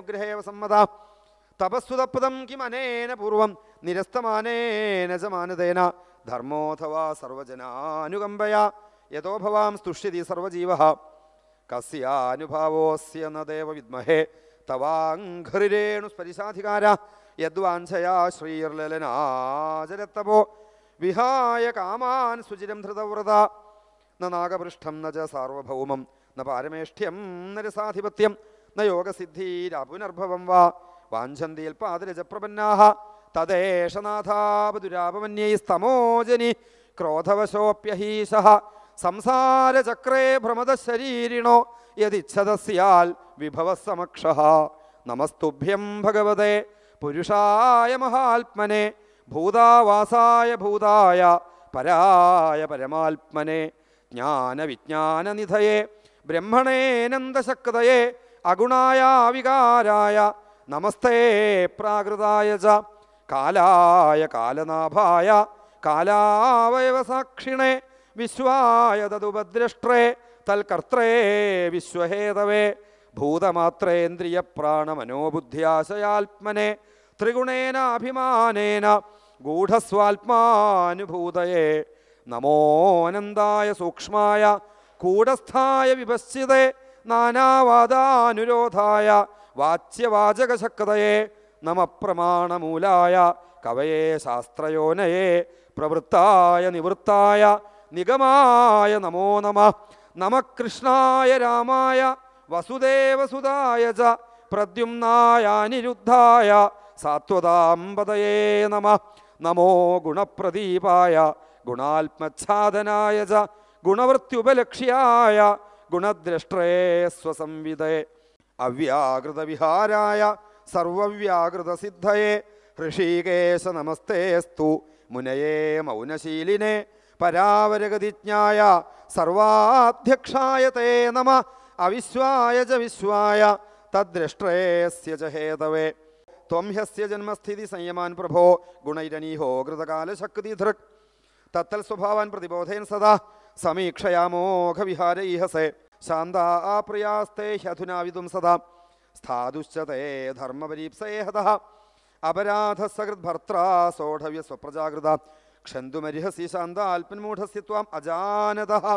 അനുഗ്രഹേവ സമ്മത തപസ്സുതപ്തം Kim അനേന പൂർവം നിരസ്തമാനേന ച മാനതേന ധർമ്മോഥവാ സർവജനാനുകമ്പയാ യഥോ ഭവാം സ്തുഷ്യതി സർവജീവ കസ്യാനുഭാവോസ്യ ന ദേവ വിദ്മഹേ തവാഘ്രിരേണു സ്പരിശാധികാര യദ്വാഞ്ചയാ ശ്രീർലലനാചരത്തപോ വിഹായ കാമാൻ സുചിരം ധൃതവ്രത ന നാഗപൃഷ്ഠം ന ച സാർവഭൗമം ന പാരമേഷ്ഠ്യം ന രസാധിപത്യം ന യോഗസിദ്ധീരാപുനർഭവം വാ വാഞ്ചന്തിയൽപാദരജപ്രപന്നാः തദേഷ നാഥാപതുരാപമന്യൈസ്തമോജനി ക്രോധവശോപ്യഹീശः സംസാരചക്രേ ഭ്രമദശരീരിണോ യദിച്ഛത സ്യാൽ വിഭവസമക്ഷः നമസ്തുഭ്യം ഭഗവതേ പുരുഷായ മഹാത്മനെ ഭൂതാവാസായ ഭൂതായ പരായ പരമാത്മനെ ജ്ഞാനവിജ്ഞാനനിധയെ ബ്രഹ്മണേനന്ദശക്തയെ അഗുണായ വികാരായ നമസ്തേ പ്രാകൃതായ ച കാലായ കാലനാഭായ കാലാവയവസാക്ഷിണേ വിശ്വായ തതുപദ്രഷ്ട്രേ തൽകർത്രേ വിശ്വഹേതവേ ഭൂതമാത്രേന്ദ്രിയ പ്രാണമനോബുദ്ധ്യാശയാത്മനെ ത്രിഗുണേനാഭിമാനേന ഗൂഢസ്വാത്മാനുഭൂതയെ നമോനന്ദായ സൂക്ഷ്മായ കൂടസ്ഥായ വിപശ്ചിതേ നാനാവാദാനുരോധായ വാച്യവാചകശക്തയെ നമ പ്രമാണമൂലായ കവയെ ശാസ്ത്രയോനയെ പ്രവൃത്തായ നിവൃത്തായ നിഗമായ നമോ നമ നമ കൃഷ്ണായ രാമായ വസുദേവസുതായ ച പ്രദ്യുമ്നായ അനിരുദ്ധായ സാത്വതാംബതയേ നമ നമോ ഗുണപ്രദീപായ ഗുണാത്മച്ഛാദനായ ച ഗുണവൃത്യുപലക്ഷ്യായ ഗുണദ്രഷ്ട്രേ സ്വസംവിദേ അവ്യാകൃതവിഹാരായ സർവവ്യാകൃതസിദ്ധയെ ഹൃഷീകേശ നമസ്തേസ്തു മുനയേ മൗനശീലിനെ പരാവരഗതിജ്ഞായ സർവാധ്യക്ഷായ തേ നമ അവിശ്വായ ച വിശ്വായ തദ്രഷ്ട്രേസ്യ ച ഹേതവേ ത്വം ഹ്യസ്യ ജന്മസ്ഥിതി സംയമാൻ പ്രഭോ ഗുണൈരനീഹോ കൃതകാലശക്തിധൃക് തത്തൽ സ്വഭാവാൻ പ്രതിബോധേൻ സദാ സമീക്ഷയാമോഘവിഹാരൈഹസേ ശാന്താ പ്രിയാസ്തേ ഹ്യധുനാവിതും സദാ സ്ഥാതുശ്ച തേ ധർമ്മപരീപ്സേ ഹതഃ അപരാധസകൃത് ഭർത്താ സോഢവ്യ സ്വപ്രജാകൃത ക്ഷന്തുമരിഹസി ശാന്താൽപന്മൂഢസ്യ ത്വാം അജാനതഃ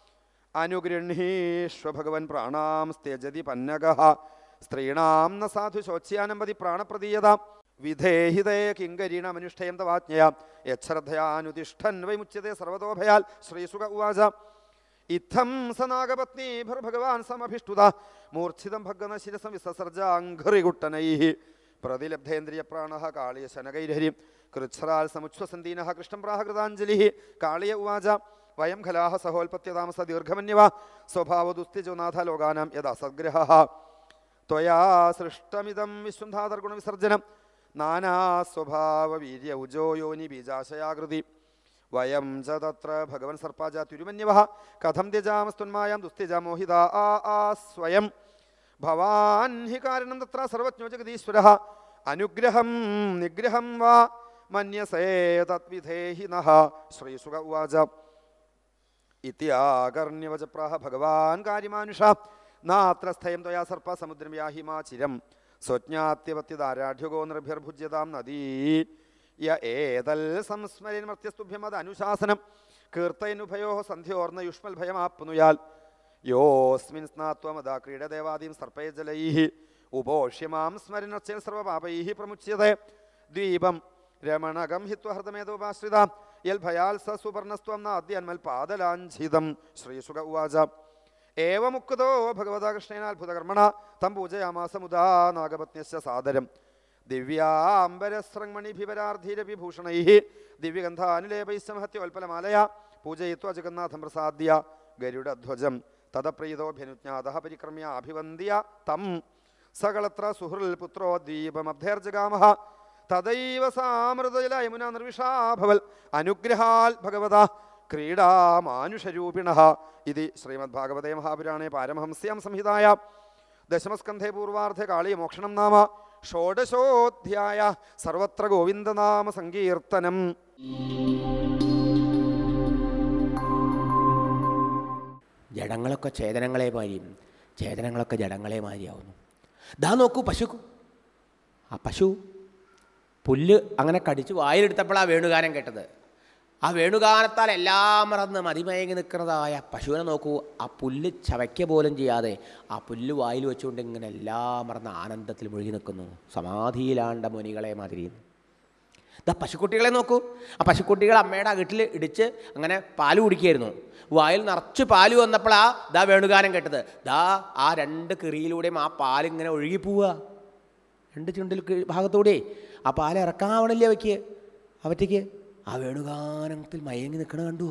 അനുഗൃഹീഷ്വ ഭഗവൻ പ്രാണാം സ്ത്യജതി പന്നകഃ സ്ത്രീണാം ന സാധു ശോച്യാനമ്പതി പ്രാണപ്രദീയത വിധേഹിതേ കിങ്കരീണമനുഷ്ഠയം തവാജ്ഞയ യച്ഛ്രദ്ധയാനുതിഷ്ഠൻ വൈമുച്യത്തെ സർവതോഭയാൽ ശ്രീസുക ഉവാച ഇത്തം സനാഗപത്നി ഭഗവാൻ സമഭിഷ്ടുത മൂർച്ഛിതം ഭഗന ശിരസം വിസസർജാഘ്രികുട്ടനൈ പ്രതിലബ്ധേന്ദ്രിയ പ്രാണ കാളിയ ശനകൈരഹരി കൃച്ഛ്രാൽ സമുച്ഛ്വസന്തീന കൃഷ്ണം പ്രാഹ കൃതാഞ്ജലി കാളിയ ഉവാച വയം ഖലാഹ സഹോൽപത്യതാമസ ദീർഘമന്യവ സ്വഭാവദുസ്തിജോ നാഥ ലോകാനാം യഥാ സദ്ഗ്രഹ ത്വയാ സൃഷ്ടമിതം വിശ്വന്ധാതർഗുണവിസർജനം നാനാസ്വഭാവവീര്യ ഉജോ യോനി ബീജാശയാകൃതി വയം ച തത്ര ഭഗവൻ സർപ്പാജ തിരുമന്യവ കഥം ത്യജാമസ്തുന്മായാം ദുസ്ത്യജ മോഹിത ആ ആ സ്വയം ഭവാൻ ഹി കാരണം തത്ര സർവജ്ഞോ ജഗദീശ്വര അനുഗ്രഹം നിഗ്രഹം വാ മന്യസേ തദ്വിധേഹി നഃ ശ്രീസുക ഉവാച ഇത്യാകർണ്യവച പ്രാഹ ഭഗവാൻ കാര്യമാനുഷ നാത്ര സ്ഥയം ത്വയാ സർപ്പ സമുദ്രം യാഹിമാ ചിരം സ്വജ്ഞാത്യപത്യതാരാഢ്യഗോ നിർഭ്യർഭുജ്യതാം നദീ യ ഏതൽ സംസ്മരൻ മർത്യസ്തുഭ്യമത് അനുശാസനം കീർത്തയനുഭയോ സന്ധ്യോർന്ന യുഷ്മൽ ഭയമാപ്നുയാൽ യോസ്മിൻ സ്നാത്വമതാ ക്രീഡദേവാദീം സർപ്പേ ജലൈ ഉപോഷ്യമാം സ്മരനർച്ചൽ സർവപാപൈ പ്രമുച്യത്തെ ദ്വീപം രമണകം ഹിത്വഹൃതമേതോപാശ്രിത യൽഭയാൽ സ സുവർണസ്ത്വം നാദ്യന്മൽ പാദലാഞ്ചിതം ശ്രീസുക ഉവാച ഏവമുക്തോ ഭഗവതാ കൃഷ്ണേന അത്ഭുതകർമ്മണ തം പൂജയാമാസ മുദാ നാഗപത്ന്യശ്ച സാദരം ദിവ്യാംബരസ്രങ്മണിഭിവരാർദ്ധീരവിഭൂഷണൈ ദിവ്യഗന്ധാനുലേപൈസ്മഹത്യോൽപലമാലയ പൂജയിത്വ ജഗന്നാഥം പ്രസാദ്യ ഗരുഡധ്വജം തദപ്രീതോഭ്യനുജ്ഞാത പരിക്രമ്യ അഭിവന്ദ്യ തം സകളത്ര സുഹൃൽ പുത്രോ ദ്വീപമഭ്യർജഗാമ തദൈവ സാമൃതജല യമുന നിർവിഷാഭവൽ അനുഗ്രഹാൽ ഭഗവത ക്രീഡാമാനുഷരൂപിണ ഇതി ശ്രീമദ്ഭാഗവതേ മഹാപുരാണേ പാരമഹംസ്യാം സംഹിതായ ദശമസ്കന്ധേ പൂർവാർദ്ധ കാളീയ മോക്ഷണം നാമ ഷോഡശോധ്യായ സർവത്ര ഗോവിന്ദനാമ സങ്കീർത്തനം ജഡങ്ങളൊക്കെ ചേതനങ്ങളെ മാതിരിയും ചേതനങ്ങളൊക്കെ ജഡങ്ങളെ മാതിരിയാവുന്നു ദാ നോക്കൂ പശു ആ പശു പുല്ല് അങ്ങനെ കടിച്ച് വായിലെടുത്തപ്പോഴാണ് വേണുഗാനം കേട്ടത് ആ വേണുഗാനത്താൽ എല്ലാം മറന്ന് മതിമയങ്ങി നിൽക്കുന്നതായ പശുവിനെ നോക്കൂ ആ പുല്ല് ചവയ്ക്ക പോലും ചെയ്യാതെ ആ പുല്ല് വായിൽ വെച്ചുകൊണ്ട് ഇങ്ങനെ എല്ലാം മറന്ന് ആനന്ദത്തിൽ മുഴുകി നിൽക്കുന്നു സമാധിയിലാണ്ട മുനികളെ മാതിരി ദാ പശുക്കുട്ടികളെ നോക്കൂ ആ പശുക്കുട്ടികൾ അമ്മയുടെ അകിട്ടിൽ ഇടിച്ച് അങ്ങനെ പാല് കുടിക്കുകയായിരുന്നു വായിൽ നിറച്ച് പാല് വന്നപ്പോഴാ ദാ വേണുഗാനം കേട്ടത് ദാ ആ രണ്ട് കിറിയിലൂടെയും ആ പാലിങ്ങനെ ഒഴുകി പോവുക രണ്ട് ചുണ്ടിൽ കീഴ് ഭാഗത്തൂടെ ആ പാൽ ഇറക്കാവണില്ലേ അവയ്ക്ക് അവറ്റയ്ക്ക് ആ വേണുഗാനത്തിൽ മയങ്ങി നിൽക്കണ കണ്ടു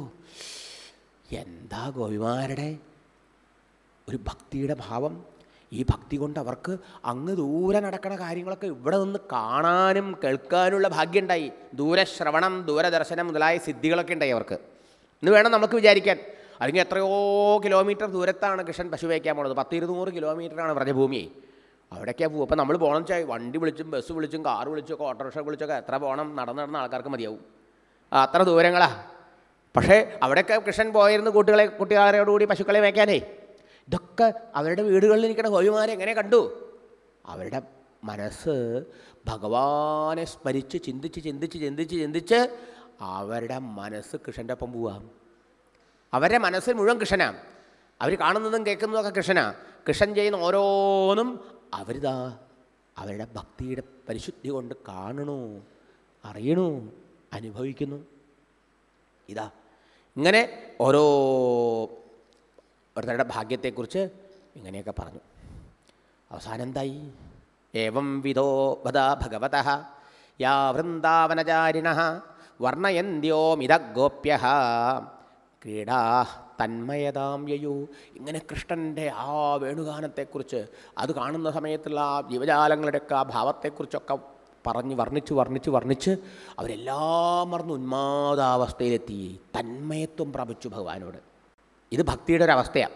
എന്താ ഗോപിമാരുടെ ഒരു ഭക്തിയുടെ ഭാവം ഈ ഭക്തി കൊണ്ട് അവർക്ക് അങ്ങ് ദൂരെ നടക്കണ കാര്യങ്ങളൊക്കെ ഇവിടെ നിന്ന് കാണാനും കേൾക്കാനുള്ള ഭാഗ്യമുണ്ടായി ദൂരശ്രവണം ദൂരദർശനം മുതലായ സിദ്ധികളൊക്കെ ഉണ്ടായി അവർക്ക് എന്ന് വേണം നമുക്ക് വിചാരിക്കാൻ അല്ലെങ്കിൽ എത്രയോ കിലോമീറ്റർ ദൂരത്താണ് കൃഷ്ണൻ പശു വയ്ക്കാൻ പോണത് പത്ത് ഇരുന്നൂറ് കിലോമീറ്ററാണ് വ്രജഭൂമി അവിടേക്കാണ് പോകും അപ്പോൾ നമ്മൾ പോകണം വെച്ചാൽ വണ്ടി വിളിച്ചും ബസ് വിളിച്ചും കാർ വിളിച്ചൊക്കെ ഓട്ടോറിക്ഷ വിളിച്ചൊക്കെ എത്ര പോകണം നടന്ന് നടന്ന ആൾക്കാർക്ക് മതിയാവും ആ, അത്ര ദൂരങ്ങളാ പക്ഷേ അവിടെയൊക്കെ കൃഷ്ണൻ പോയിരുന്നു കുട്ടികളെ കുട്ടികളോടുകൂടി പശുക്കളെ വയ്ക്കാനേ ഇതൊക്കെ അവരുടെ വീടുകളിൽ നിൽക്കുന്ന ഹോയിമാരെ എങ്ങനെ കണ്ടു അവരുടെ മനസ്സ് ഭഗവാനെ സ്മരിച്ച് ചിന്തിച്ച് ചിന്തിച്ച് ചിന്തിച്ച് ചിന്തിച്ച് അവരുടെ മനസ്സ് കൃഷ്ണൻ്റെ ഒപ്പം പോവാം അവരുടെ മനസ്സിൽ മുഴുവൻ കൃഷ്ണനാണ് അവർ കാണുന്നതും കേൾക്കുന്നതും ഒക്കെ കൃഷ്ണനാ കൃഷ്ണൻ ചെയ്യുന്ന ഓരോന്നും അവരിതാ അവരുടെ ഭക്തിയുടെ പരിശുദ്ധി കൊണ്ട് കാണണു അറിയണു അനുഭവിക്കുന്നു ഇതാ ഇങ്ങനെ ഓരോ ഓരോരുത്തരുടെ ഭാഗ്യത്തെക്കുറിച്ച് ഇങ്ങനെയൊക്കെ പറഞ്ഞു അവസാനം എന്തായി ഏവം വിധോ വദ ഭഗവത യാ വൃന്ദാവനചാരിണ വർണ്ണയന്ത്യോമിത ഗോപ്യ ക്രീഡാ തന്മയതാം യയു ഇങ്ങനെ കൃഷ്ണൻ്റെ ആ വേണുഗാനത്തെക്കുറിച്ച് അത് കാണുന്ന സമയത്തുള്ള ആ ജീവജാലങ്ങളുടെയൊക്കെ ആ ഭാവത്തെക്കുറിച്ചൊക്കെ പറഞ്ഞ് വർണ്ണിച്ച് വർണ്ണിച്ച് വർണ്ണിച്ച് അവരെല്ലാം മറന്ന് ഉന്മാദാവസ്ഥയിലെത്തി തന്മയത്വം പ്രാപിച്ചു ഭഗവാനോട് ഇത് ഭക്തിയുടെ ഒരു അവസ്ഥയാണ്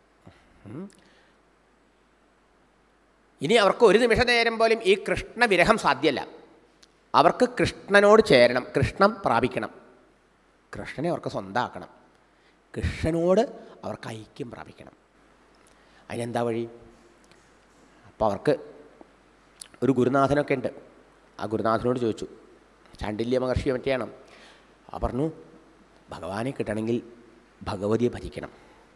ഇനി അവർക്ക് ഒരു നിമിഷ നേരം പോലും ഈ കൃഷ്ണവിരഹം സാധ്യമല്ല അവർക്ക് കൃഷ്ണനോട് ചേരണം കൃഷ്ണം പ്രാപിക്കണം കൃഷ്ണനെ അവർക്ക് സ്വന്തമാക്കണം കൃഷ്ണനോട് അവർക്ക് ഐക്യം പ്രാപിക്കണം അതിനെന്താ വഴി അപ്പോൾ അവർക്ക് ഒരു ഗുരുനാഥനൊക്കെ ഉണ്ട് ആ ഗുരുനാഥനോട് ചോദിച്ചു ചാണ്ടില്യ മഹർഷിയെ പറ്റിയാണ് ആ പറഞ്ഞു ഭഗവാനെ കിട്ടണമെങ്കിൽ ഭഗവതിയെ ഭജിക്കണം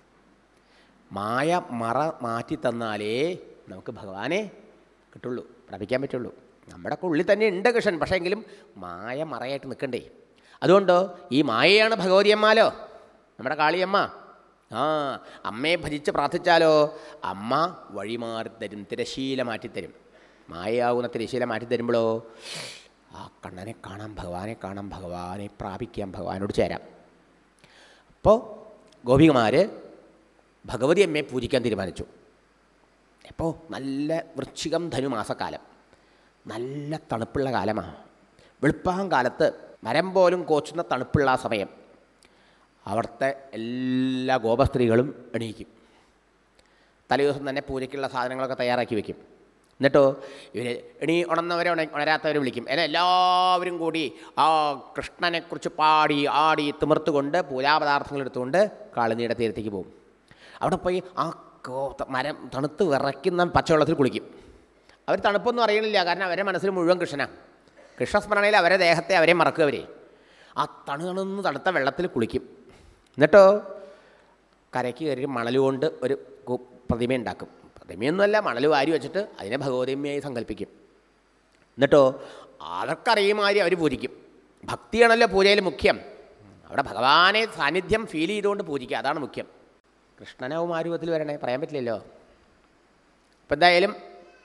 മായ മറ മാറ്റി തന്നാലേ നമുക്ക് ഭഗവാനെ കിട്ടുള്ളൂ പ്രാപിക്കാൻ പറ്റുള്ളൂ നമ്മുടെ ഒക്കെ ഉള്ളിൽ തന്നെ ഉണ്ട് കൃഷ്ണൻ പക്ഷേ എങ്കിലും മായ മറയായിട്ട് നിൽക്കണ്ടേ അതുകൊണ്ട് ഈ മായയാണ് ഭഗവതിയമ്മാലോ നമ്മുടെ കാളിയമ്മ ആ അമ്മയെ ഭജിച്ച് പ്രാർത്ഥിച്ചാലോ അമ്മ വഴിമാറി തരും തിരശീല മാറ്റിത്തരും മായയാകുന്ന തിരശീല മാറ്റിത്തരുമ്പോഴോ ആ കണ്ണനെ കാണാം ഭഗവാനെ കാണാം ഭഗവാനെ പ്രാപിക്കാം ഭഗവാനോട് ചേരാം അപ്പോൾ ഗോപികമാർ ഭഗവതി അമ്മയെ പൂജിക്കാൻ തീരുമാനിച്ചു അപ്പോൾ നല്ല വൃശ്ചികം ധനുമാസക്കാലം നല്ല തണുപ്പുള്ള കാലമാണ് വെളുപ്പാം കാലത്ത് മരം പോലും കോച്ചുന്ന തണുപ്പുള്ള ആ സമയം അവിടുത്തെ എല്ലാ ഗോപസ്ത്രീകളും എണീക്കും തലേദിവസം തന്നെ പൂജയ്ക്കുള്ള സാധനങ്ങളൊക്കെ തയ്യാറാക്കി വെക്കും എന്നിട്ടോ ഇവർ എണീ ഉണർന്നവരെ ഉണ ഉണരാത്തവരെ വിളിക്കും എന്നെ എല്ലാവരും കൂടി ആ കൃഷ്ണനെക്കുറിച്ച് പാടി ആടി തിമിർത്തുകൊണ്ട് പൂജാപദാർത്ഥങ്ങൾ എടുത്തുകൊണ്ട് കാളിനീയുടെ തീരത്തേക്ക് പോകും അവിടെ പോയി ആ കോ- ത- മരം തണുത്ത് വിറയ്ക്കുന്ന പച്ചവെള്ളത്തിൽ കുളിക്കും അവർ തണുപ്പൊന്നും അറിയണില്ല കാരണം അവരുടെ മനസ്സിൽ മുഴുവൻ കൃഷ്ണനാണ് കൃഷ്ണസ്മരണയിൽ അവരെ ദേഹത്തെ അവരെ മറക്കുക അവരെ ആ തണു തണുന്ന് തണുത്ത വെള്ളത്തിൽ കുളിക്കും എന്നിട്ടോ കരയ്ക്ക് കയറി മണൽ കൊണ്ട് ഒരു കു- പ്രതിമ ഉണ്ടാക്കും പ്രതിമയൊന്നുമല്ല മണൽ വാരി വെച്ചിട്ട് അതിനെ ഭഗവതിയമ്മയായി സങ്കല്പിക്കും എന്നിട്ടോ അവർക്കറിയുമാതിരി അവർ പൂജിക്കും ഭക്തിയാണല്ലോ പൂജയിൽ മുഖ്യം അവിടെ ഭഗവാനെ സാന്നിധ്യം ഫീൽ ചെയ്തുകൊണ്ട് പൂജിക്കുക അതാണ് മുഖ്യം കൃഷ്ണനാവും ആ രൂപത്തിൽ വരണേ പറയാൻ പറ്റില്ലല്ലോ അപ്പം എന്തായാലും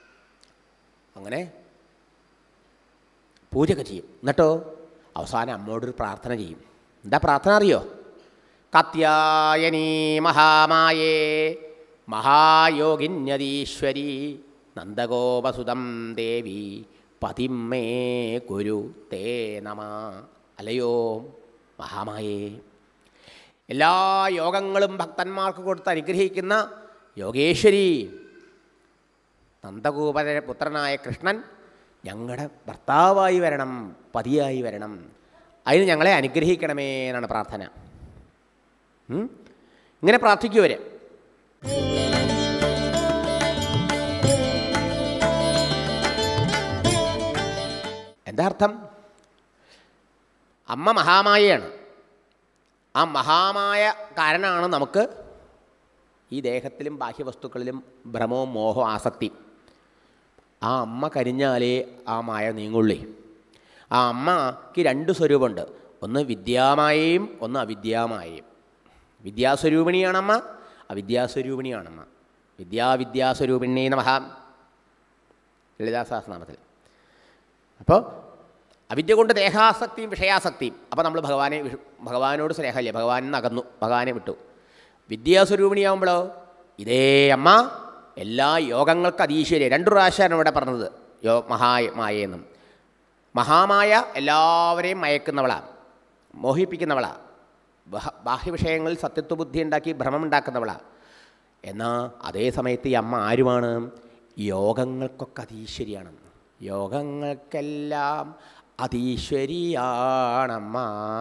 അങ്ങനെ പൂജയൊക്കെ ചെയ്യും എന്നിട്ടോ അവസാനം അമ്മയോടൊരു പ്രാർത്ഥന ചെയ്യും എന്താ പ്രാർത്ഥന അറിയോ കത്യായനീ മഹാമായേ മഹായോഗിന്യതീശ്വരി നന്ദഗോപസുതം ദേവി പതിമേ കുരു തേ നമ അലയോ മഹാമായേ എല്ലാ യോഗങ്ങളും ഭക്തന്മാർക്ക് കൊടുത്ത് അനുഗ്രഹിക്കുന്ന യോഗേശ്വരി നന്ദഗോപര പുത്രനായ കൃഷ്ണൻ ഞങ്ങളുടെ ഭർത്താവായി വരണം പതിയായി വരണം അതിന് ഞങ്ങളെ അനുഗ്രഹിക്കണമേ എന്നാണ് പ്രാർത്ഥന ഉം? ഇങ്ങനെ പ്രാർത്ഥിക്കുവര് എന്താ അർത്ഥം അമ്മ മഹാമായയാണ് ആ മഹാമായ കാരണമാണ് നമുക്ക് ഈ ദേഹത്തിലും ബാഹ്യവസ്തുക്കളിലും ഭ്രമവും മോഹവും ആസക്തി ആ അമ്മ കരിഞ്ഞാലേ ആ മായ നീങ്ങുള്ളേ ആ അമ്മയ്ക്ക് രണ്ട് സ്വരൂപമുണ്ട് ഒന്ന് വിദ്യാമായയും ഒന്ന് അവിദ്യാമായയും വിദ്യാസ്വരൂപിണിയാണമ്മ അവിദ്യാസ്വരൂപിണിയാണമ്മ വിദ്യാവിദ്യാസ്വരൂപിണി നമഃ ലളിതാസഹസ്രനാമത്തിൽ അപ്പോൾ അവിദ്യ കൊണ്ട് ദേഹാസക്തിയും വിഷയാസക്തിയും അപ്പോൾ നമ്മൾ ഭഗവാനെ വിഷ്- ഭഗവാനോട് സ്നേഹമില്ല ഭഗവാനിൽ നിന്ന് അകന്നു ഭഗവാനെ വിട്ടു വിദ്യാസ്വരൂപിണിയാവുമ്പോഴോ ഇതേ അമ്മ എല്ലാ യോഗങ്ങൾക്ക് അതീശ്വര്യ രണ്ടു പ്രാവശ്യമാണ് ഇവിടെ പറഞ്ഞത് യോ മഹായ മായെന്നും മഹാമായ എല്ലാവരെയും മയക്കുന്നവളാണ് മോഹിപ്പിക്കുന്നവളാണ് ബഹ ബാഹ്യവിഷയങ്ങളിൽ സത്യത്വബുദ്ധി ഉണ്ടാക്കി ഭ്രമം ഉണ്ടാക്കുന്നവളാണ് എന്നാൽ അതേ സമയത്ത് ഈ അമ്മ ആരുമാണ് യോഗങ്ങൾക്കൊക്കെ അതീശ്വരിയാണ് യോഗങ്ങൾക്കെല്ലാം അതീശ്വരിയാണമ്മ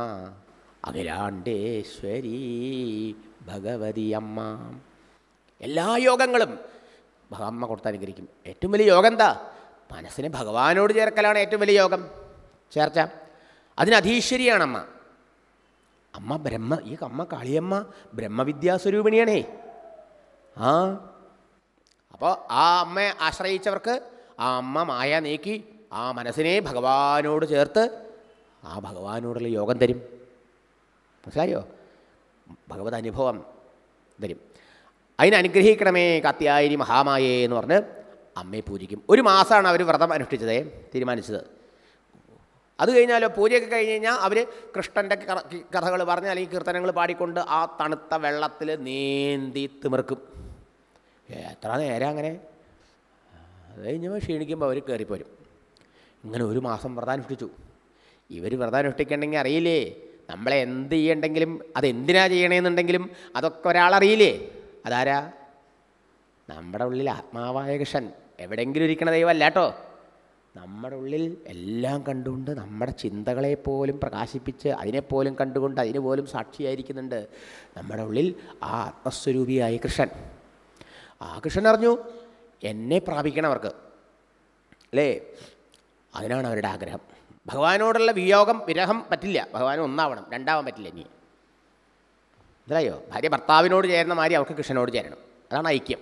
അഖിലാണ്ടേശ്വരി ഭഗവതി അമ്മ എല്ലാ യോഗങ്ങളും ഭഗ- അമ്മ കൊടുത്ത് അനുഗ്രഹിക്കും ഏറ്റവും വലിയ യോഗം എന്താ മനസ്സിനെ ഭഗവാനോട് ചേർക്കലാണ് ഏറ്റവും വലിയ യോഗം ചേർച്ച അതിന് അധീശ്വരിയാണമ്മ അമ്മ ബ്രഹ്മ ഈ അമ്മ കാളിയമ്മ ബ്രഹ്മവിദ്യാസ്വരൂപിണിയാണേ ആ അപ്പോൾ ആ അമ്മയെ ആശ്രയിച്ചവർക്ക് ആ അമ്മ മായ നീക്കി ആ മനസ്സിനെ ഭഗവാനോട് ചേർത്ത് ആ ഭഗവാനോടുള്ള യോഗം തരും മനസ്സിലായോ ഭഗവത് അനുഭവം തരും അതിനെ അനുഗ്രഹിക്കണമേ കത്യായിനി മഹാമായേ എന്ന് പറഞ്ഞ് അമ്മയെ പൂജിക്കും ഒരു മാസമാണ് അവർ വ്രതം അനുഷ്ഠിച്ചതേ തീരുമാനിച്ചത് അത് കഴിഞ്ഞാലോ പൂജയൊക്കെ കഴിഞ്ഞ് കഴിഞ്ഞാൽ അവർ കൃഷ്ണൻ്റെ കഥകൾ പറഞ്ഞ് അല്ലെങ്കിൽ കീർത്തനങ്ങൾ പാടിക്കൊണ്ട് ആ തണുത്ത വെള്ളത്തിൽ നീന്തി തിമിർക്കും എത്ര നേരം അങ്ങനെ അത് കഴിഞ്ഞപ്പോൾ ക്ഷീണിക്കുമ്പോൾ അവർ കയറിപ്പോരും ഇങ്ങനെ ഒരു മാസം വ്രതം അനുഷ്ഠിച്ചു ഇവർ വ്രതം അനുഷ്ഠിക്കണമെങ്കിൽ അറിയില്ലേ നമ്മളെ എന്ത് ചെയ്യണ്ടെങ്കിലും അതെന്തിനാ ചെയ്യണമെന്നുണ്ടെങ്കിലും അതൊക്കെ ഒരാളറിയില്ലേ അതാരാ നമ്മുടെ ഉള്ളിൽ ആത്മാവായ കൃഷ്ണൻ എവിടെയെങ്കിലും ഇരിക്കണ ദൈവമല്ല കേട്ടോ നമ്മുടെ ഉള്ളിൽ എല്ലാം കണ്ടുകൊണ്ട് നമ്മുടെ ചിന്തകളെ പോലും പ്രകാശിപ്പിച്ച് അതിനെപ്പോലും കണ്ടുകൊണ്ട് അതിന് പോലും സാക്ഷിയായിരിക്കുന്നുണ്ട് നമ്മുടെ ഉള്ളിൽ ആ ആത്മസ്വരൂപിയായ കൃഷ്ണൻ ആ കൃഷ്ണൻ അറിഞ്ഞു എന്നെ പ്രാപിക്കണവർക്ക് അല്ലേ അതിനാണ് അവരുടെ ആഗ്രഹം ഭഗവാനോടുള്ള വിയോഗം വിരഹം പറ്റില്ല ഭഗവാൻ ഒന്നാവണം രണ്ടാവാൻ പറ്റില്ല ഇനി മനസ്സിലായോ ഭാര്യ ഭർത്താവിനോട് ചേരുന്ന മാതിരി അവർക്ക് കൃഷ്ണനോട് ചേരണം അതാണ് ഐക്യം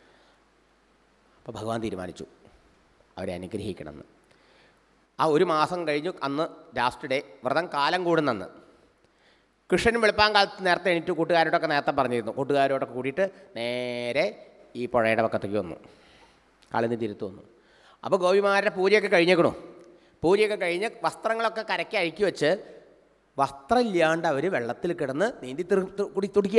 അപ്പോൾ ഭഗവാൻ തീരുമാനിച്ചു അവരെ അനുഗ്രഹിക്കണമെന്ന് ആ ഒരു മാസം കഴിഞ്ഞു അന്ന് ലാസ്റ്റ് ഡേ വ്രതം കാലം കൂടുന്നെന്ന് കൃഷ്ണൻ വെളുപ്പാൻ കാലത്ത് നേരത്തെ എണീറ്റ് കൂട്ടുകാരോടൊക്കെ നേരത്തെ പറഞ്ഞിരുന്നു കൂട്ടുകാരോടൊക്കെ കൂടിയിട്ട് നേരെ ഈ പുഴയുടെ പക്കത്തേക്ക് വന്നു കാളിന്ന് തിരുത്ത് വന്നു അപ്പോൾ ഗോപിമാരുടെ പൂജയൊക്കെ കഴിഞ്ഞേക്കണു പൂജയൊക്കെ കഴിഞ്ഞ് വസ്ത്രങ്ങളൊക്കെ കരയ്ക്ക് അഴുക്കി വെച്ച് വസ്ത്രമില്ലാണ്ട് അവർ വെള്ളത്തിൽ കിടന്ന് നീന്തി തെറി കുടി തുടിക്കുക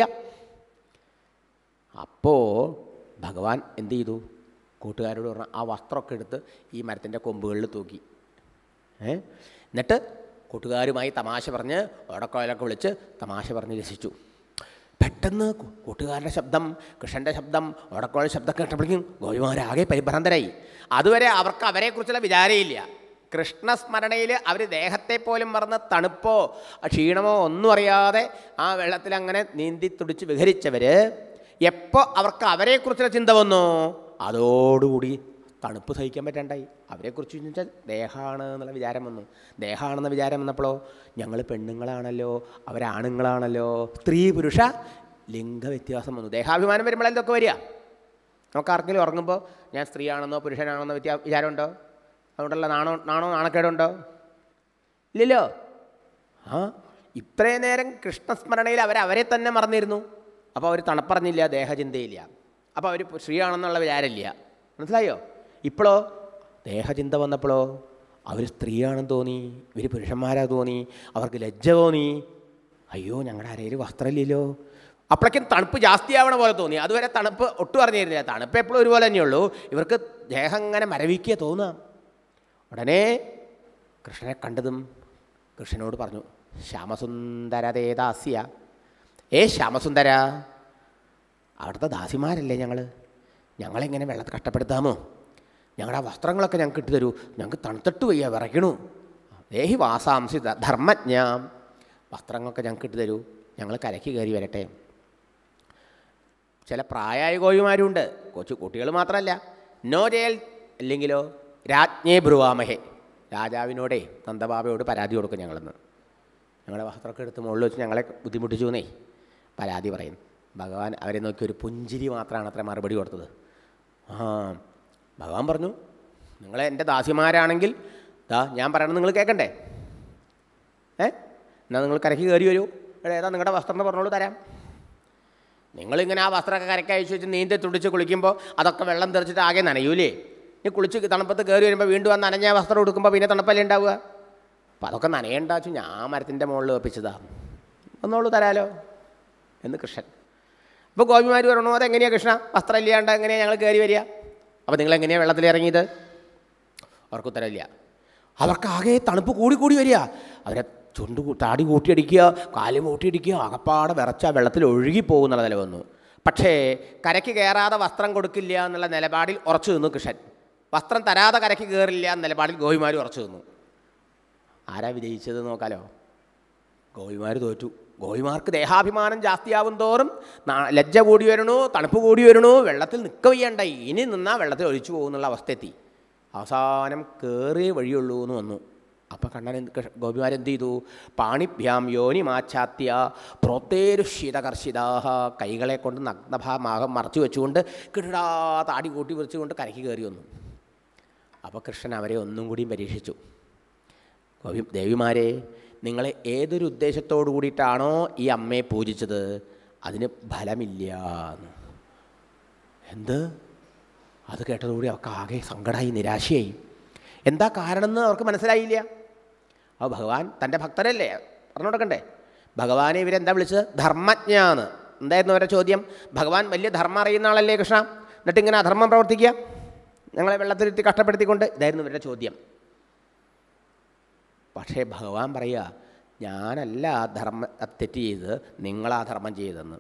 അപ്പോൾ ഭഗവാൻ എന്ത് ചെയ്തു കൂട്ടുകാരോട് പറഞ്ഞു ആ വസ്ത്രമൊക്കെ എടുത്ത് ഈ മരത്തിൻ്റെ കൊമ്പുകളിൽ തൂക്കി ഏ എന്നിട്ട് കൂട്ടുകാരുമായി തമാശ പറഞ്ഞ് ഓടക്കോയിലൊക്കെ വിളിച്ച് തമാശ പറഞ്ഞ് രസിച്ചു പെട്ടെന്ന് കൂ- കൂട്ടുകാരുടെ ശബ്ദം കൃഷ്ണൻ്റെ ശബ്ദം ഓടക്കോഴ ശബ്ദം കേട്ടപ്പോഴേക്കും ഗോപിമാരാകെ പരിഭ്രാന്തരായി അതുവരെ അവർക്ക് അവരെക്കുറിച്ചുള്ള വിചാരമില്ല കൃഷ്ണസ്മരണയിൽ അവർ ദേഹത്തെ പോലും മറന്ന് തണുപ്പോ ക്ഷീണമോ ഒന്നും അറിയാതെ ആ വെള്ളത്തിൽ അങ്ങനെ നീന്തി തുടിച്ച് വിഹരിച്ചവർ എപ്പോൾ അവർക്ക് അവരെക്കുറിച്ചുള്ള ചിന്ത വന്നോ അതോടുകൂടി തണുപ്പ് സഹിക്കാൻ പറ്റണ്ടായി അവരെക്കുറിച്ച് വെച്ചാൽ ദേഹമാണ് എന്നുള്ള വിചാരം വന്നു ദേഹമാണെന്ന വിചാരം വന്നപ്പോഴോ ഞങ്ങൾ പെണ്ണുങ്ങളാണല്ലോ അവരാണുങ്ങളാണല്ലോ സ്ത്രീ പുരുഷ ലിംഗ വ്യത്യാസം വന്നു ദേഹാഭിമാനം വരുമ്പോൾ എന്തൊക്കെ വരിക നമുക്ക് ആർക്കെങ്കിലും ഉറങ്ങുമ്പോൾ ഞാൻ സ്ത്രീയാണെന്നോ പുരുഷനാണെന്നോ വ്യത്യാ വിചാരമുണ്ടോ അതുകൊണ്ടുള്ള നാണോ നാണോ നാണക്കേടുണ്ടോ ഇല്ലല്ലോ ആ ഇത്രയും നേരം കൃഷ്ണസ്മരണയിൽ അവർ അവരെ തന്നെ മറന്നിരുന്നു അപ്പോൾ അവർ തണുപ്പറഞ്ഞില്ല ദേഹചിന്തയില്ല അപ്പോൾ അവർ സ്ത്രീയാണെന്നുള്ള വിചാരമില്ല മനസ്സിലായോ ഇപ്പോഴോ ദേഹചിന്ത വന്നപ്പോഴോ അവർ സ്ത്രീയാണെന്ന് തോന്നി ഇവർ പുരുഷന്മാരാ തോന്നി അവർക്ക് ലജ്ജ തോന്നി അയ്യോ ഞങ്ങളുടെ അരയിൽ വസ്ത്രമില്ലല്ലോ അപ്പോഴേക്കും തണുപ്പ് ജാസ്തിയാവണ പോലെ തോന്നി അതുവരെ തണുപ്പ് ഒട്ടും അറിഞ്ഞിരുന്നില്ല തണുപ്പ് എപ്പോഴും ഒരുപോലെ തന്നെയുള്ളൂ ഇവർക്ക് ദേഹം ഇങ്ങനെ മരവിക്കുക തോന്നുക ഉടനെ കൃഷ്ണനെ കണ്ടതും കൃഷ്ണനോട് പറഞ്ഞു ശ്യാമസുന്ദരതേദാസ്യ ഏ ശ്യാമസുന്ദര അവിടുത്തെ ദാസിമാരല്ലേ ഞങ്ങൾ ഞങ്ങളെങ്ങനെ വെള്ളത്തിൽ കഷ്ടപ്പെടുത്താമോ ഞങ്ങളുടെ ആ വസ്ത്രങ്ങളൊക്കെ ഞങ്ങൾക്ക് ഇട്ട് തരൂ ഞങ്ങൾക്ക് തണുത്തിട്ട് വയ്യ വിറയ്ക്കണു ദേഹി വാസാംസി ധ- ധർമ്മജ്ഞ വസ്ത്രങ്ങളൊക്കെ ഞങ്ങൾക്ക് ഇട്ട് തരൂ ഞങ്ങൾ കരയ്ക്ക് കയറി വരട്ടെ ചില പ്രായമായ കോഴിമാരുണ്ട് കൊച്ചു കുട്ടികൾ മാത്രമല്ല നോ ജയൽ അല്ലെങ്കിലോ രാജ്ഞേ ബ്രുവാമഹേ രാജാവിനോടേ നന്ദബാബയോട് പരാതി കൊടുക്കും ഞങ്ങളെന്ന് ഞങ്ങളുടെ വസ്ത്രമൊക്കെ എടുത്ത് മുകളിൽ വെച്ച് ഞങ്ങളെ ബുദ്ധിമുട്ടിച്ചു എന്നേ പരാതി പറയുന്നു ഭഗവാൻ അവരെ നോക്കി ഒരു പുഞ്ചിരി മാത്രമാണ് അത്ര മറുപടി കൊടുത്തത് ആ ഭഗവാൻ പറഞ്ഞു നിങ്ങൾ എൻ്റെ ദാസിമാരാണെങ്കിൽ ദാ ഞാൻ പറയണത് നിങ്ങൾ കേൾക്കണ്ടേ ഏ എന്നാൽ നിങ്ങൾ കരയ്ക്ക് കയറി വരൂ എടാ ഏതാ നിങ്ങളുടെ വസ്ത്രം എന്ന് പറഞ്ഞോളൂ തരാം നിങ്ങളിങ്ങനെ ആ വസ്ത്രമൊക്കെ കരയ്ക്ക് അയച്ചു വെച്ച് നീന്തി തുടിച്ച് കുളിക്കുമ്പോൾ അതൊക്കെ വെള്ളം തെറിച്ചിട്ട് ആകെ നനയൂലേ ഇനി കുളിച്ച് തണുപ്പത്ത് കയറി വരുമ്പോൾ വീണ്ടും ആ നനഞ്ഞ വസ്ത്രം എടുക്കുമ്പോൾ പിന്നെ തണുപ്പല്ലേ ഉണ്ടാവുക അപ്പോൾ അതൊക്കെ നനയണ്ട വെച്ചു ഞാൻ മരത്തിൻ്റെ മുകളിൽ വെപ്പിച്ചതാ ഒന്നോളൂ തരാലോ എന്ന് കൃഷ്ണൻ അപ്പോൾ ഗോപിമാർ പറഞ്ഞു അതെങ്ങനെയാണ് കൃഷ്ണ വസ്ത്രം ഇല്ലാണ്ട് എങ്ങനെയാണ് ഞങ്ങൾ കയറി വരിക അപ്പോൾ നിങ്ങൾ എങ്ങനെയാണ് വെള്ളത്തിൽ ഇറങ്ങിയത് അവർക്ക് ഉത്തരവില്ല അവർക്ക് ആകെ തണുപ്പ് കൂടി കൂടി വരിക അവരെ ചുണ്ട് കൂ- താടി കൂട്ടിയടിക്കുക കാലും കൂട്ടിയടിക്കുക അകപ്പാടെ വിറച്ച വെള്ളത്തിൽ ഒഴുകി പോകുന്നുള്ള നില വന്നു പക്ഷേ കരയ്ക്ക് കയറാതെ വസ്ത്രം കൊടുക്കില്ല എന്നുള്ള നിലപാടിൽ ഉറച്ചു നിന്നു കൃഷ്ണൻ വസ്ത്രം തരാതെ കരയ്ക്ക് കയറില്ല എന്ന നിലപാടിൽ ഗോപിമാർ ഉറച്ചു നിന്നു ആരാ വിജയിച്ചത് നോക്കാലോ ഗോപിമാർ തോറ്റു ഗോപിമാർക്ക് ദേഹാഭിമാനം ജാസ്തിയാവും തോറും നാ- ലജ്ജ കൂടി വരണു തണുപ്പ് കൂടി വരണു വെള്ളത്തിൽ നിൽക്ക വയ്യണ്ടായി ഇനി നിന്നാൽ വെള്ളത്തിൽ ഒഴിച്ചു പോകുന്നുള്ള അവസ്ഥ എത്തി അവസാനം കയറിയേ വഴിയുള്ളൂ എന്ന് വന്നു അപ്പം കണ്ണൻ എന്ത് കൃഷ്ണ- ഗോപിമാരെന്ത് ചെയ്തു പാണിഭ്യാം യോനി മാച്ചാത്യ പ്രോത്തേരു ശീതകർഷിതാഹ കൈകളെ കൊണ്ട് നഗ്നഭാഗം മറച്ചു വെച്ചുകൊണ്ട് കിടാ താടി കൂട്ടി വിളിച്ചുകൊണ്ട് കരയ്ക്ക് കയറി വന്നു അപ്പോൾ കൃഷ്ണൻ അവരെ ഒന്നും കൂടിയും പരീക്ഷിച്ചു ഗോപി ദേവിമാരെ നിങ്ങൾ ഏതൊരു ഉദ്ദേശത്തോടു കൂടിയിട്ടാണോ ഈ അമ്മയെ പൂജിച്ചത് അതിന് ഫലമില്ല എന്ന്. എന്ത് അത് കേട്ടതോടുകൂടി അവർക്ക് ആകെ സങ്കടമായി നിരാശയായി എന്താ കാരണം എന്ന് അവർക്ക് മനസ്സിലായില്ല അപ്പോൾ ഭഗവാൻ തൻ്റെ ഭക്തരല്ലേ പറഞ്ഞു കൊടുക്കണ്ടേ ഭഗവാനെ ഇവരെന്താ വിളിച്ചത് ധർമ്മജ്ഞാന്ന് എന്തായിരുന്നു അവരുടെ ചോദ്യം ഭഗവാൻ വലിയ ധർമ്മം അറിയുന്ന ആളല്ലേ കൃഷ്ണ എന്നിട്ട് ഇങ്ങനെ അധർമ്മം പ്രവർത്തിക്കുക ഞങ്ങളെ വെള്ളത്തിലിരുത്തി കഷ്ടപ്പെടുത്തിക്കൊണ്ട് ഇതായിരുന്നു ഇവരുടെ ചോദ്യം പക്ഷേ ഭഗവാൻ പറയുക ഞാനല്ല ആ ധർമ്മ ആ തെറ്റ് ചെയ്തത് നിങ്ങളാ ധർമ്മം ചെയ്തതെന്ന്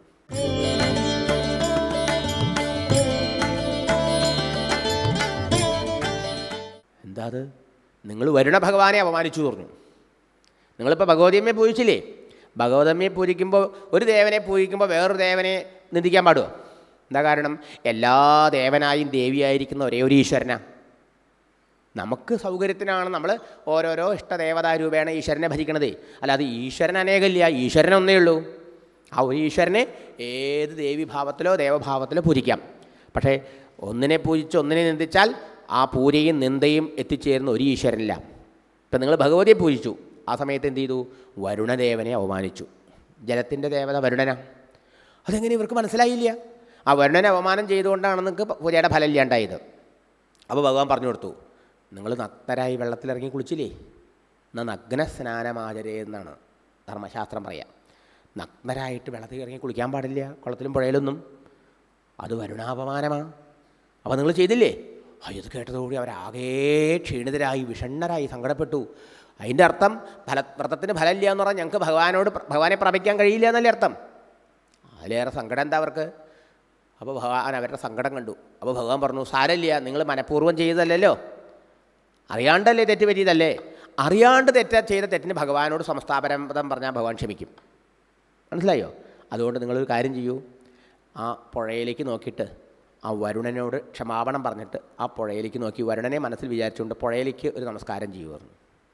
എന്താ അത് നിങ്ങൾ വരുണ ഭഗവാനെ അപമാനിച്ചു പറഞ്ഞു നിങ്ങളിപ്പോൾ ഭഗവതിയമ്മയെ പൂജിച്ചില്ലേ ഭഗവതമ്മയെ പൂജിക്കുമ്പോൾ ഒരു ദേവനെ പൂജിക്കുമ്പോൾ വേറൊരു ദേവനെ നിന്ദിക്കാൻ പാടുമോ എന്താ കാരണം എല്ലാ ദേവനായും ദേവിയായിരിക്കുന്ന ഒരേ ഒരു ഈശ്വരനാ നമുക്ക് സൗകര്യത്തിനാണ് നമ്മൾ ഓരോരോ ഇഷ്ടദേവതാ രൂപേണ ഈശ്വരനെ ഭജിക്കണത് അല്ലാതെ ഈശ്വരൻ അനേകമില്ല ഈശ്വരൻ ഒന്നേ ഉള്ളൂ ആ ഒരു ഈശ്വരനെ ഏത് ദേവീഭാവത്തിലോ ദേവഭാവത്തിലോ പൂജിക്കാം പക്ഷേ ഒന്നിനെ പൂജിച്ച് ഒന്നിനെ നിന്ദിച്ചാൽ ആ പൂജയും നിന്ദയും എത്തിച്ചേരുന്ന ഒരു ഈശ്വരനില്ല ഇപ്പം നിങ്ങൾ ഭഗവതിയെ പൂജിച്ചു ആ സമയത്ത് എന്ത് ചെയ്തു വരുണദേവനെ അവമാനിച്ചു ജലത്തിൻ്റെ ദേവത വരുണന അതെങ്ങനെ ഇവർക്ക് മനസ്സിലായില്ല ആ വരുണനെ അവമാനം ചെയ്തുകൊണ്ടാണ് നിങ്ങൾക്ക് പൂജയുടെ ഫലം ഇല്ലാണ്ടായത് അപ്പോൾ ഭഗവാൻ പറഞ്ഞു കൊടുത്തു നിങ്ങൾ നഗ്നരായി വെള്ളത്തിലിറങ്ങി കുളിച്ചില്ലേ എന്നാൽ നഗ്ന സ്നാനമാചരേ എന്നാണ് ധർമ്മശാസ്ത്രം പറയാം നഗ്നരായിട്ട് വെള്ളത്തിൽ ഇറങ്ങി കുളിക്കാൻ പാടില്ല കുളത്തിലും പുഴയിലൊന്നും അത് വരുണാപമാനമാണ് അപ്പോൾ നിങ്ങൾ ചെയ്തില്ലേ ആ ഇത് കേട്ടതോടുകൂടി അവരാകെ ക്ഷീണിതരായി വിഷണ്ണരായി സങ്കടപ്പെട്ടു അതിൻ്റെ അർത്ഥം ഫല വ്രതത്തിന് ഫലമില്ല എന്ന് പറഞ്ഞാൽ ഞങ്ങൾക്ക് ഭഗവാനോട് പ്ര- ഭഗവാനെ പ്രാപിക്കാൻ കഴിയില്ല എന്നല്ലേ അർത്ഥം അതിലേറെ സങ്കടം എന്താ അവർക്ക് അപ്പോൾ ഭഗവാൻ അവരുടെ സങ്കടം കണ്ടു അപ്പോൾ ഭഗവാൻ പറഞ്ഞു സാരമില്ല നിങ്ങൾ മനഃപൂർവ്വം ചെയ്തതല്ലല്ലോ അറിയാണ്ടല്ലേ തെറ്റ് പറ്റിയതല്ലേ അറിയാണ്ട് തെറ്റ ചെയ്ത തെറ്റിന് ഭഗവാനോട് സംസ്ഥാപനം പറഞ്ഞാൽ ഭഗവാൻ ക്ഷമിക്കും മനസ്സിലായോ അതുകൊണ്ട് നിങ്ങളൊരു കാര്യം ചെയ്യൂ ആ പുഴയിലേക്ക് നോക്കിയിട്ട് ആ വരുണനോട് ക്ഷമാപണം പറഞ്ഞിട്ട് ആ പുഴയിലേക്ക് നോക്കി വരുണനെ മനസ്സിൽ വിചാരിച്ചുകൊണ്ട് പുഴയിലേക്ക് ഒരു നമസ്കാരം ചെയ്യുമായിരുന്നു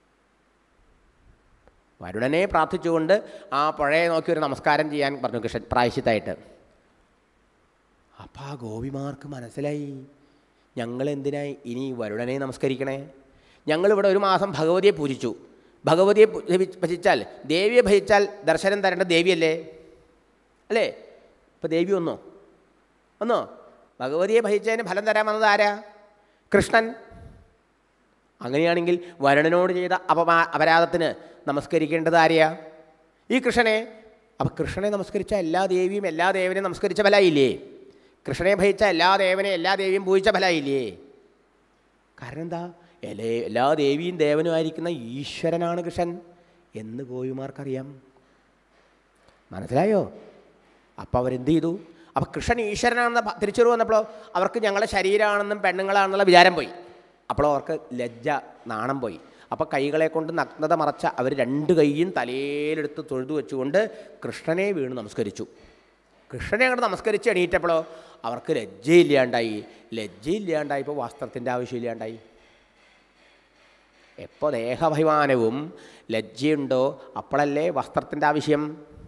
വരുണനെ പ്രാർത്ഥിച്ചുകൊണ്ട് ആ പുഴയെ നോക്കി ഒരു നമസ്കാരം ചെയ്യാൻ പറഞ്ഞു കൃഷ്ണൻ പ്രായശ്യത്തായിട്ട് അപ്പം ആ ഗോപിമാർക്ക് മനസ്സിലായി ഞങ്ങൾ എന്തിനായി ഇനി വരുണനെ നമസ്കരിക്കണേ ഞങ്ങളിവിടെ ഒരു മാസം ഭഗവതിയെ പൂജിച്ചു ഭഗവതിയെ പൂ- ഭജി- ഭജിച്ചാൽ ദേവിയെ ഭജിച്ചാൽ ദർശനം തരേണ്ട ദേവിയല്ലേ അല്ലേ ഇപ്പോൾ ദേവി ഒന്നോ ഒന്നോ ഭഗവതിയെ ഭജിച്ചതിന് ഫലം തരാൻ വന്നത് ആരാ കൃഷ്ണൻ അങ്ങനെയാണെങ്കിൽ വരുണനോട് ചെയ്ത അപമാ അപരാധത്തിന് നമസ്കരിക്കേണ്ടത് ആരെയാ ഈ കൃഷ്ണനെ അപ്പം കൃഷ്ണനെ നമസ്കരിച്ച എല്ലാ ദേവിയും എല്ലാ ദേവനെയും നമസ്കരിച്ച ഫലമായില്ലേ കൃഷ്ണനെ ഭജിച്ച എല്ലാ ദേവനെയും എല്ലാ ദേവിയും പൂജിച്ച ഫലമായില്ലേ കാരണം എന്താ എലേ എല്ലാ ദേവിയും ദേവനുമായിരിക്കുന്ന ഈശ്വരനാണ് കൃഷ്ണൻ എന്ന് ഗോപിമാർക്കറിയാം മനസ്സിലായോ അപ്പോൾ അവരെന്ത് ചെയ്തു അപ്പോൾ കൃഷ്ണൻ ഈശ്വരനാണെന്ന ഭ- തിരിച്ചറിവ് വന്നപ്പോഴോ അവർക്ക് ഞങ്ങളെ ശരീരമാണെന്നും പെണ്ണുങ്ങളാണെന്നുള്ള വിചാരം പോയി അപ്പോൾ അവർക്ക് ലജ്ജ നാണം പോയി അപ്പോൾ കൈകളെ കൊണ്ട് നഗ്നത മറച്ച അവർ രണ്ട് കൈയും തലയിലെടുത്ത് തൊഴുതു വെച്ചുകൊണ്ട് കൃഷ്ണനെ വീണ് നമസ്കരിച്ചു കൃഷ്ണനെ അങ്ങോട്ട് നമസ്കരിച്ച് എണീറ്റപ്പോഴോ അവർക്ക് ലജ്ജയില്ലാണ്ടായി ലജ്ജയില്ലാണ്ടായപ്പോൾ വസ്ത്രത്തിൻ്റെ ആവശ്യമില്ലാണ്ടായി എപ്പോൾ ദേഹാഭിമാനവും ലജ്ജയുണ്ടോ അപ്പോഴല്ലേ വസ്ത്രത്തിൻ്റെ ആവശ്യം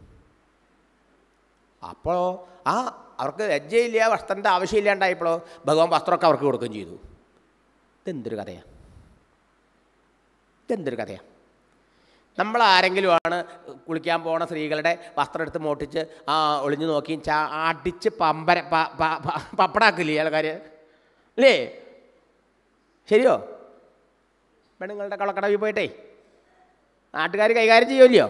അപ്പോൾ ആ അവർക്ക് ലജ്ജയില്ല വസ്ത്രത്തിൻ്റെ ആവശ്യമില്ലാണ്ടായപ്പോഴോ ഭഗവാൻ വസ്ത്രമൊക്കെ അവർക്ക് കൊടുക്കുകയും ചെയ്തു ഇതെന്തൊരു കഥയാണ് ഇതെന്തൊരു കഥയാണ് നമ്മൾ ആരെങ്കിലുമാണ് കുളിക്കാൻ പോണ സ്ത്രീകളുടെ വസ്ത്രം എടുത്ത് മോട്ടിച്ച് ആ ഒളിഞ്ഞു നോക്കി ചാ അടിച്ച് പമ്പര പ- പ- പ- പപ്പടാക്കില്ലേ ആൾക്കാർ അല്ലേ ശരിയോ പെണ്ണുങ്ങളുടെ കളക്കടവിൽ പോയിട്ടേ നാട്ടുകാർ കൈകാര്യം ചെയ്യുമല്ലോ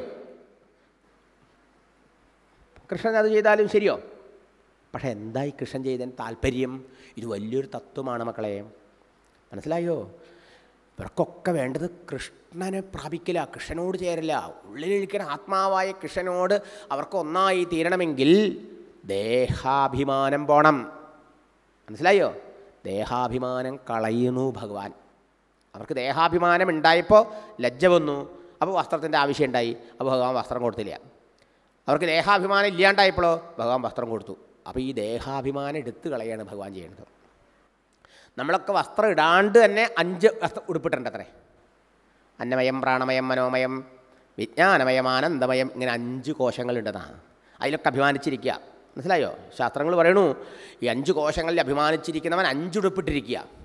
കൃഷ്ണൻ അത് ചെയ്താലും ശരിയോ പക്ഷെ എന്തായി കൃഷ്ണൻ ചെയ്തതിന് താല്പര്യം ഇത് വലിയൊരു തത്വമാണ് മക്കളെ മനസ്സിലായോ ഇവർക്കൊക്കെ വേണ്ടത് കൃഷ്ണനെ പ്രാപിക്കില്ല കൃഷ്ണനോട് ചേരില്ല ഉള്ളിലിരിക്കുന്ന ആത്മാവായ കൃഷ്ണനോട് അവർക്ക് ഒന്നായി തീരണമെങ്കിൽ ദേഹാഭിമാനം പോണം മനസ്സിലായോ ദേഹാഭിമാനം കളയുന്നു ഭഗവാൻ അവർക്ക് ദേഹാഭിമാനം ഉണ്ടായപ്പോൾ ലജ്ജ വന്നു അപ്പോൾ വസ്ത്രത്തിൻ്റെ ആവശ്യം ഉണ്ടായി അപ്പോൾ ഭഗവാൻ വസ്ത്രം കൊടുത്തില്ല അവർക്ക് ദേഹാഭിമാനം ഇല്ലാണ്ടായപ്പോഴോ ഭഗവാൻ വസ്ത്രം കൊടുത്തു അപ്പോൾ ഈ ദേഹാഭിമാനം എടുത്തു കളയാണ് ഭഗവാൻ ചെയ്യുന്നത് നമ്മളൊക്കെ വസ്ത്രം ഇടാണ്ട് തന്നെ അഞ്ച് വസ്ത്രം ഉടുപ്പിട്ടുണ്ട് അത്രേ അന്നമയം പ്രാണമയം മനോമയം വിജ്ഞാനമയം ആനന്ദമയം ഇങ്ങനെ അഞ്ച് കോശങ്ങളുണ്ടെന്നാണ് അതിലൊക്കെ അഭിമാനിച്ചിരിക്കുക മനസ്സിലായോ ശാസ്ത്രങ്ങൾ പറയണു ഈ അഞ്ച് കോശങ്ങളിൽ അഭിമാനിച്ചിരിക്കുന്നവൻ അഞ്ചുടുപ്പിട്ടിരിക്കുക